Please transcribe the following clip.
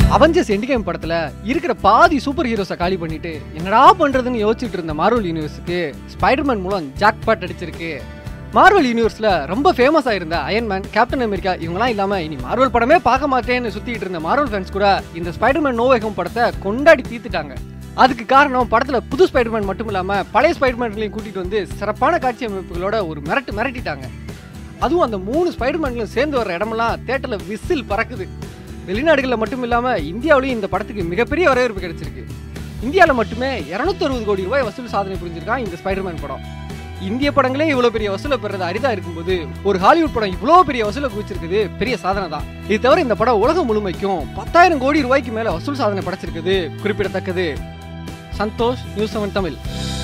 Avengers எண்டிகேம் படத்துல இருக்கிற பாதி சூப்பர் ஹீரோஸை காலி பண்ணிட்டு என்னடா பண்றதுன்னு யோசிச்சுட்டு இருந்த மார்வல் யூனிவர்ஸுக்கு ஸ்பைடர்மேன் மூலம் ஜாக் பாட் அடிச்சிருக்கு மார்வல் யூனிவர்ஸ்ல ரொம்ப ஃபேமஸ் ஆயிருந்த அயன்மேன் கேப்டன் அமெரிக்கா இவங்கலாம் இல்லாம இனி மார்வல் படமே பார்க்க மாட்டேன்னு சுத்திட்டு இருந்த மார்வல் ஃபேன்ஸ் கூட இந்த ஸ்பைடர்மேன் நோவேகம் படத்தை கொண்டாடி தீர்த்துட்டாங்க அதுக்கு காரணம் படத்துல புது ஸ்பைடர்மேன் மட்டும் இல்லாம பழைய ஸ்பைடர்மேன்களையும் கூட்டிட்டு வந்து சிறப்பான காட்சி அமைப்புகளோட ஒரு மிரட்டு மிரட்டிட்டாங்க அதுவும் அந்த மூணு ஸ்பைடர்மேன்களும் சேர்ந்து வர இடமெல்லாம் தேட்டர்ல விசில் பறக்குது வெளிநாடுகளில் மட்டும் இல்லாமல் இந்தியாவிலையும் இந்த படத்துக்கு மிகப்பெரிய வரவேற்பு கிடைச்சிருக்கு இந்தியாவில் மட்டுமே 260 கோடி ரூபாய் வசூல் சாதனை புரிஞ்சிருக்கான் இந்த ஸ்பைடர்மேன் படம் இந்திய படங்களே இவ்வளோ பெரிய வசூலை பெறது அரிதா இருக்கும்போது ஒரு ஹாலிவுட் படம் இவ்வளோ பெரிய வசூலை குவிச்சிருக்குது பெரிய சாதனை தான் இது தவிர இந்த படம் உலகம் முழுமைக்கும் பத்தாயிரம் கோடி ரூபாய்க்கு மேலே வசூல் சாதனை படைச்சிருக்குது குறிப்பிடத்தக்கது சந்தோஷ் நியூஸ் செவன் தமிழ்